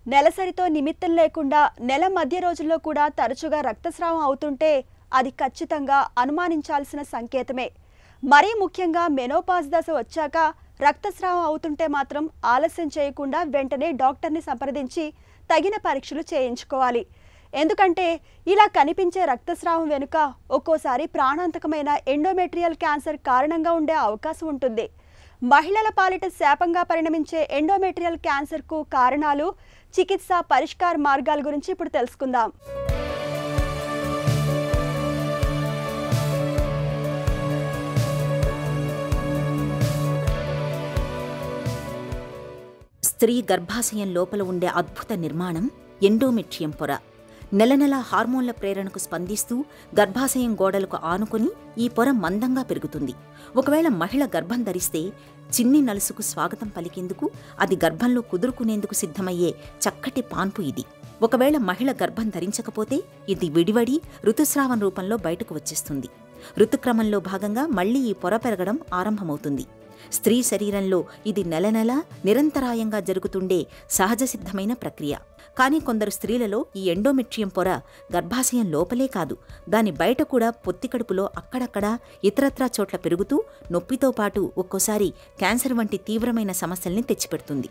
నెలసరితో నిమిత్తం లేకుండా నెల మధ్య రోజుల్లో కూడా తరచుగా రక్తస్రావం అవుతుంటే అది ఖచ్చితంగా అనుమానించాల్సిన సంకేతమే మరీ ముఖ్యంగా మెనోపాజ్ దశ వచ్చాక రక్తస్రావం అవుతుంటే మాత్రం ఆలస్యం చేయకుండా వెంటనే డాక్టర్ని సంప్రదించి తగిన పరీక్షలు చేయించుకోవాలి ఎందుకంటే ఇలా కనిపించే రక్తస్రావం వెనుక ఒక్కోసారి ప్రాణాంతకమైన ఎండోమెట్రియల్ క్యాన్సర్ కారణంగా ఉండే అవకాశం ఉంటుంది మహిళల పాలిట శాపంగా పరిణమించే ఎండోమెట్రియల్ క్యాన్సర్కు కారణాలు చికిత్స పరిష్కార మార్గాల గురించి ఇప్పుడు తెలుసుకుందాం స్త్రీ గర్భాశయం లోపల ఉండే అద్భుత నిర్మాణం ఎండోమెట్రియం పొర నెల నెల హార్మోన్ల ప్రేరణకు స్పందిస్తూ గర్భాశయం గోడలకు ఆనుకొని ఈ పొర మందంగా పెరుగుతుంది ఒకవేళ మహిళ గర్భం ధరిస్తే చిన్ని నలుసుకు స్వాగతం పలికేందుకు అది గర్భంలో కుదురుకునేందుకు సిద్ధమయ్యే చక్కటి పాన్పు ఇది ఒకవేళ మహిళ గర్భం ధరించకపోతే ఇది విడివడి ఋతుస్రావం రూపంలో బయటకు వచ్చేస్తుంది ఋతుక్రమంలో భాగంగా మళ్లీ ఈ పొర పెరగడం ఆరంభమవుతుంది స్త్రీ శరీరంలో ఇది నెల నెల నిరంతరాయంగా జరుగుతుండే సహజ సిద్ధమైన ప్రక్రియ కానీ కొందరు స్త్రీలలో ఈ ఎండోమెట్రియం పొర గర్భాశయం లోపలే కాదు దాని బయట కూడా పొత్తి కడుపులో అక్కడక్కడ ఇతరత్రా చోట్ల పెరుగుతూ నొప్పితో పాటు ఒక్కోసారి క్యాన్సర్ వంటి తీవ్రమైన సమస్యల్ని తెచ్చిపెడుతుంది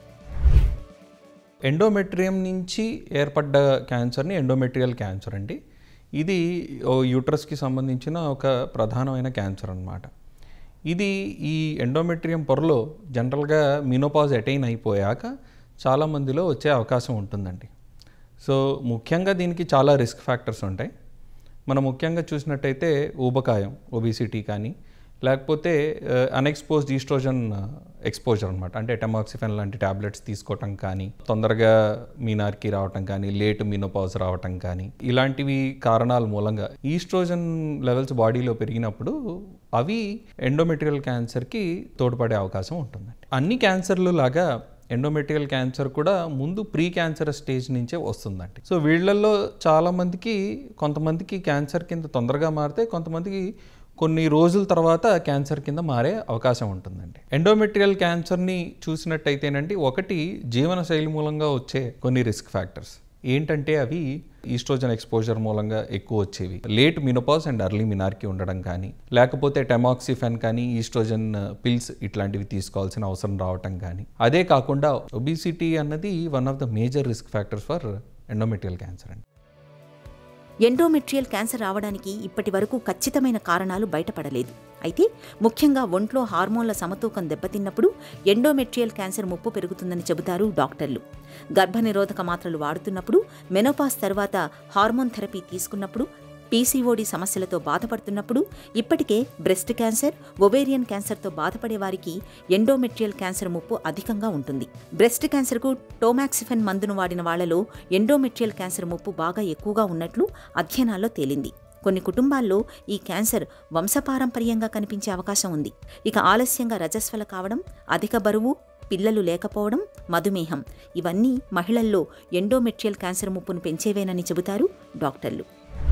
ఎండోమెట్రియం నుంచి ఏర్పడ్డ క్యాన్సర్ని ఎండోమెట్రియల్ క్యాన్సర్ అండి ఇది ఓ యూట్రస్కి సంబంధించిన ఒక ప్రధానమైన క్యాన్సర్ అన్నమాట ఇది ఈ ఎండోమెట్రియం పొరలో జనరల్గా మినోపాజ్ అటైన్ అయిపోయాక చాలామందిలో వచ్చే అవకాశం ఉంటుందండి సో ముఖ్యంగా దీనికి చాలా రిస్క్ ఫ్యాక్టర్స్ ఉంటాయి మనం ముఖ్యంగా చూసినట్టయితే ఊబకాయం ఒబిసిటీ కానీ లేకపోతే అన్ఎక్స్పోజ్డ్ ఈస్ట్రోజన్ ఎక్స్పోజర్ అనమాట అంటే ఎటమాక్సిఫెన్ లాంటి ట్యాబ్లెట్స్ తీసుకోవటం కానీ తొందరగా మీనార్కి రావటం కానీ లేట్ మీనోపాజ్ రావటం కానీ ఇలాంటివి కారణాల మూలంగా ఈస్ట్రోజన్ లెవెల్స్ బాడీలో పెరిగినప్పుడు అవి ఎండోమెటీరియల్ క్యాన్సర్కి తోడ్పడే అవకాశం ఉంటుందండి అన్ని క్యాన్సర్లు లాగా ఎండోమెట్రియల్ క్యాన్సర్ కూడా ముందు ప్రీ క్యాన్సర్ స్టేజ్ నుంచే వస్తుందండి సో వీళ్ళల్లో చాలామందికి కొంతమందికి క్యాన్సర్ కింద తొందరగా మారితే కొంతమందికి కొన్ని రోజుల తర్వాత క్యాన్సర్ కింద మారే అవకాశం ఉంటుందండి ఎండోమెట్రియల్ క్యాన్సర్ని చూసినట్టయితేనండి ఒకటి జీవనశైలి మూలంగా వచ్చే కొన్ని రిస్క్ ఫ్యాక్టర్స్ ఏంటంటే అవి ఈస్ట్రోజన్ ఎక్స్పోజర్ మూలంగా ఎక్కువ వచ్చేవి late menopause and early menarche ఉండడం కానీ లేకపోతే టెమాక్సిఫెన్ కానీ ఈస్ట్రోజన్ పిల్స్ ఇట్లాంటివి తీసుకోవాల్సిన అవసరం రావటం కానీ అదే కాకుండా ఒబిసిటీ అన్నది one of the major risk factors for endometrial cancer అండి ఎండోమెట్రియల్ క్యాన్సర్ రావడానికి ఇప్పటి వరకు ఖచ్చితమైన కారణాలు బయటపడలేదు అయితే ముఖ్యంగా ఒంట్లో హార్మోన్ల సమతూకం దెబ్బతిన్నప్పుడు ఎండోమెట్రియల్ క్యాన్సర్ ముప్పు పెరుగుతుందని చెబుతారు డాక్టర్లు గర్భనిరోధక మాత్రలు వాడుతున్నప్పుడు మెనోపాస్ తర్వాత హార్మోన్ థెరపీ తీసుకున్నప్పుడు పీసీఓడి సమస్యలతో బాధపడుతున్నప్పుడు ఇప్పటికే బ్రెస్ట్ క్యాన్సర్ ఒవేరియన్ క్యాన్సర్తో బాధపడే వారికి ఎండోమెట్రియల్ క్యాన్సర్ ముప్పు అధికంగా ఉంటుంది బ్రెస్ట్ క్యాన్సర్కు టోమాక్సిఫెన్ మందును వాడిన వాళ్లలో ఎండోమెట్రియల్ క్యాన్సర్ ముప్పు బాగా ఎక్కువగా ఉన్నట్లు అధ్యయనాల్లో తేలింది కొన్ని కుటుంబాల్లో ఈ క్యాన్సర్ వంశపారంపర్యంగా కనిపించే అవకాశం ఉంది ఇక ఆలస్యంగా రజస్వల కావడం అధిక బరువు పిల్లలు లేకపోవడం మధుమేహం ఇవన్నీ మహిళల్లో ఎండోమెట్రియల్ క్యాన్సర్ ముప్పును పెంచేవేనని చెబుతారు డాక్టర్లు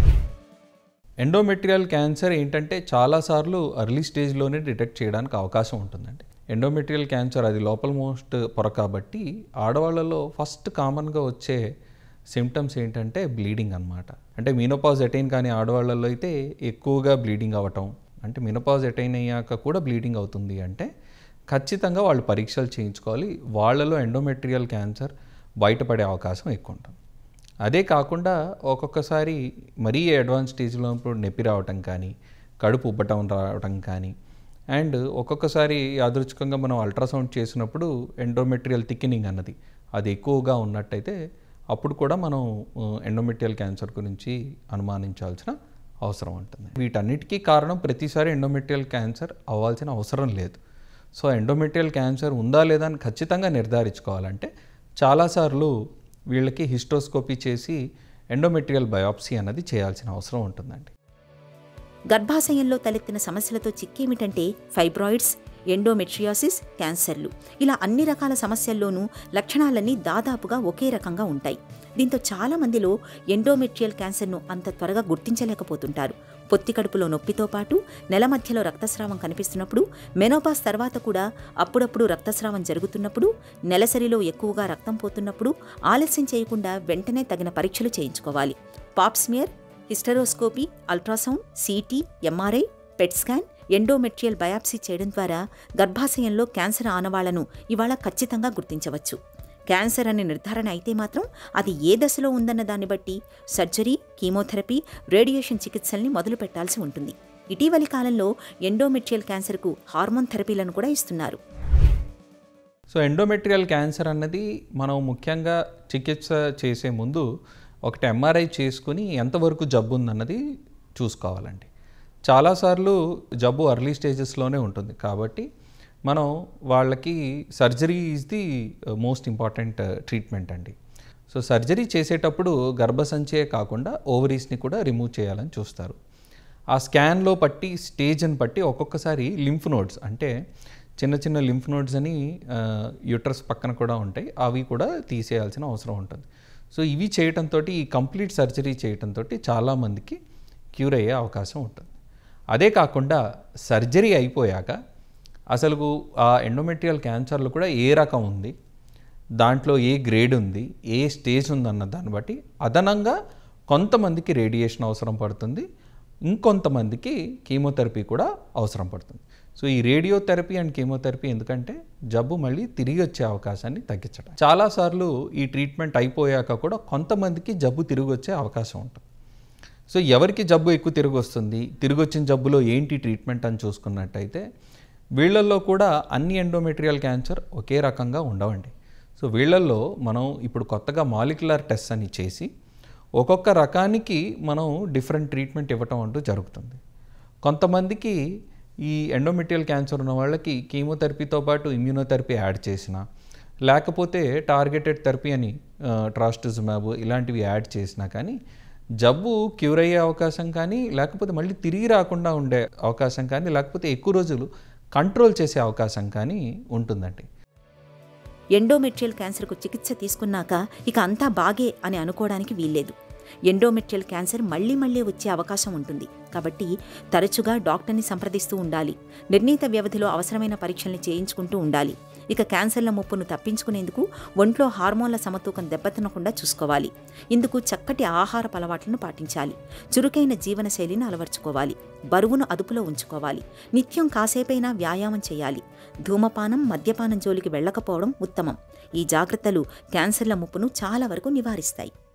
ఎండోమెట్రియల్ క్యాన్సర్ ఏంటంటే చాలాసార్లు అర్లీ స్టేజ్లోనే డిటెక్ట్ చేయడానికి అవకాశం ఉంటుందండి ఎండోమెట్రియల్ క్యాన్సర్ అది లోపల మోస్ట్ పొర కాబట్టి ఆడవాళ్ళలో ఫస్ట్ కామన్గా వచ్చే సిమ్టమ్స్ ఏంటంటే బ్లీడింగ్ అనమాట అంటే మీనోపాజ్ అటైన్ కానీ ఆడవాళ్ళలో అయితే ఎక్కువగా బ్లీడింగ్ అవ్వటం అంటే మినోపాజ్ అటైన్ అయ్యాక కూడా బ్లీడింగ్ అవుతుంది అంటే ఖచ్చితంగా వాళ్ళు పరీక్షలు చేయించుకోవాలి వాళ్ళలో ఎండోమెట్రియల్ క్యాన్సర్ బయటపడే అవకాశం ఎక్కువ ఉంటుంది అదే కాకుండా ఒక్కొక్కసారి మరీ అడ్వాన్స్ స్టేజ్లో ఇప్పుడు నొప్పి రావటం కానీ కడుపు ఉబ్బటం రావటం కానీ అండ్ ఒక్కొక్కసారి యాదృచ్ఛికంగా మనం అల్ట్రాసౌండ్ చేసినప్పుడు ఎండోమెట్రియల్ థిక్కినింగ్ అన్నది అది ఎక్కువగా ఉన్నట్టయితే అప్పుడు కూడా మనం ఎండోమెట్రియల్ క్యాన్సర్ గురించి అనుమానించాల్సిన అవసరం ఉంటుంది వీటన్నిటికీ కారణం ప్రతిసారి ఎండోమెట్రియల్ క్యాన్సర్ అవ్వాల్సిన అవసరం లేదు సో ఎండోమెట్రియల్ క్యాన్సర్ ఉందా లేదా అని ఖచ్చితంగా నిర్ధారించుకోవాలంటే చాలాసార్లు వీళ్ళకి హిస్టోస్కోపీ చేసి ఎండోమెట్రియల్ బయాప్సీ అన్నది చేయాల్సిన అవసరం ఉంటుందండి గర్భాశయంలో తలెత్తిన సమస్యలతో చిక్కేమిటంటే ఫైబ్రాయిడ్స్ ఎండోమెట్రియాసిస్ క్యాన్సర్లు ఇలా అన్ని రకాల సమస్యల్లోనూ లక్షణాలన్నీ దాదాపుగా ఒకే రకంగా ఉంటాయి దీంతో చాలా మందిలో ఎండోమెట్రియల్ క్యాన్సర్ను అంత త్వరగా గుర్తించలేకపోతుంటారు పొత్తి కడుపులో నొప్పితో పాటు నెల మధ్యలో రక్తస్రావం కనిపిస్తున్నప్పుడు మెనోపాస్ తర్వాత కూడా అప్పుడప్పుడు రక్తస్రావం జరుగుతున్నప్పుడు నెలసరిలో ఎక్కువగా రక్తం పోతున్నప్పుడు ఆలస్యం చేయకుండా వెంటనే తగిన పరీక్షలు చేయించుకోవాలి pap smear hysteroscopy ultrasound CT MRI PET scan endometrial biopsy చేయడం ద్వారా గర్భాశయంలో క్యాన్సర్ ఆనవాళ్లను ఇవాళ ఖచ్చితంగా గుర్తించవచ్చు క్యాన్సర్ అనే నిర్ధారణ అయితే మాత్రం అది ఏ దశలో ఉందన్న దాన్ని బట్టి సర్జరీ కీమోథెరపీ రేడియేషన్ చికిత్సల్ని మొదలు పెట్టాల్సి ఉంటుంది ఇటీవలి కాలంలో ఎండోమెట్రియల్ క్యాన్సర్కు హార్మోన్ థెరపీలను కూడా ఇస్తున్నారు సో ఎండోమెట్రియల్ క్యాన్సర్ అన్నది మనం ముఖ్యంగా చికిత్స చేసే ముందు ఒకటి ఎంఆర్ఐ చేసుకుని ఎంతవరకు జబ్బు ఉందన్నది చూసుకోవాలండి చాలాసార్లు జబ్బు అర్లీ స్టేజెస్లోనే ఉంటుంది కాబట్టి మనం వాళ్ళకి surgery is the most important treatment అండి సో సర్జరీ చేసేటప్పుడు గర్భసంచే కాకుండా ఓవరీస్ని కూడా రిమూవ్ చేయాలని చూస్తారు ఆ స్కాన్లో పట్టి స్టేజ్ని బట్టి ఒక్కొక్కసారి లింఫ్ నోడ్స్ అంటే చిన్న చిన్న లింఫ్ నోడ్స్ అని యూట్రస్ పక్కన కూడా ఉంటాయి అవి కూడా తీసేయాల్సిన అవసరం ఉంటుంది సో ఇవి చేయటంతో ఈ కంప్లీట్ సర్జరీ చేయటంతో చాలామందికి క్యూర్ అయ్యే అవకాశం ఉంటుంది అదే కాకుండా సర్జరీ అయిపోయాక అసలు ఆ ఎండోమెట్రియల్ క్యాన్సర్లు కూడా ఏ రకం ఉంది దాంట్లో ఏ గ్రేడ్ ఉంది ఏ స్టేజ్ ఉందన్న దాన్ని బట్టి అదనంగా కొంతమందికి రేడియేషన్ అవసరం పడుతుంది ఇంకొంతమందికి కీమోథెరపీ కూడా అవసరం పడుతుంది సో ఈ రేడియోథెరపీ అండ్ కీమోథెరపీ ఎందుకంటే జబ్బు మళ్ళీ తిరిగి వచ్చే అవకాశాన్ని తగ్గించడం చాలాసార్లు ఈ ట్రీట్మెంట్ అయిపోయాక కూడా కొంతమందికి జబ్బు తిరిగి వచ్చే అవకాశం ఉంటుంది సో ఎవరికి జబ్బు ఎక్కువ తిరిగి వస్తుంది తిరిగి వచ్చిన జబ్బులో ఏంటి ట్రీట్మెంట్ అని చూసుకున్నట్టయితే వీళ్ళల్లో కూడా అన్ని ఎండోమెట్రియల్ క్యాన్సర్ ఒకే రకంగా ఉండవండి సో వీళ్ళల్లో మనం ఇప్పుడు కొత్తగా మాలిక్యులర్ టెస్ట్ అని చేసి ఒక్కొక్క రకానికి మనం డిఫరెంట్ ట్రీట్మెంట్ ఇవ్వటం అంటూ జరుగుతుంది కొంతమందికి ఈ ఎండోమెట్రియల్ క్యాన్సర్ ఉన్న వాళ్ళకి కీమోథెరపీతో పాటు ఇమ్యూనోథెరపీ యాడ్ చేసిన లేకపోతే టార్గెటెడ్ థెరపీ అని ట్రాస్టిజుమాబ్ ఇలాంటివి యాడ్ చేసినా కానీ జబ్బు క్యూర్ అయ్యే అవకాశం కానీ లేకపోతే మళ్ళీ తిరిగి రాకుండా ఉండే అవకాశం కానీ లేకపోతే ఎక్కువ రోజులు కంట్రోల్ చేసే అవకాశం కానీ ఉంటుందండి ఎండోమెట్రియల్ క్యాన్సర్కు చికిత్స తీసుకున్నాక ఇక అంతా బాగే అని అనుకోవడానికి వీల్లేదు ఎండోమెట్రియల్ క్యాన్సర్ మళ్లీ మళ్లీ వచ్చే అవకాశం ఉంటుంది కాబట్టి తరచుగా డాక్టర్ని సంప్రదిస్తూ ఉండాలి నిర్ణీత వ్యవధిలో అవసరమైన పరీక్షల్ని చేయించుకుంటూ ఉండాలి ఇక క్యాన్సర్ల ముప్పును తప్పించుకునేందుకు ఒంట్లో హార్మోన్ల సమతూకం దెబ్బతినకుండా చూసుకోవాలి ఇందుకు చక్కటి ఆహార అలవాట్లను పాటించాలి చురుకైన జీవనశైలిని అలవర్చుకోవాలి బరువును అదుపులో ఉంచుకోవాలి నిత్యం కాసేపైనా వ్యాయామం చేయాలి ధూమపానం మద్యపానం జోలికి వెళ్ళకపోవడం ఉత్తమం ఈ జాగ్రత్తలు క్యాన్సర్ల ముప్పును చాలా వరకు నివారిస్తాయి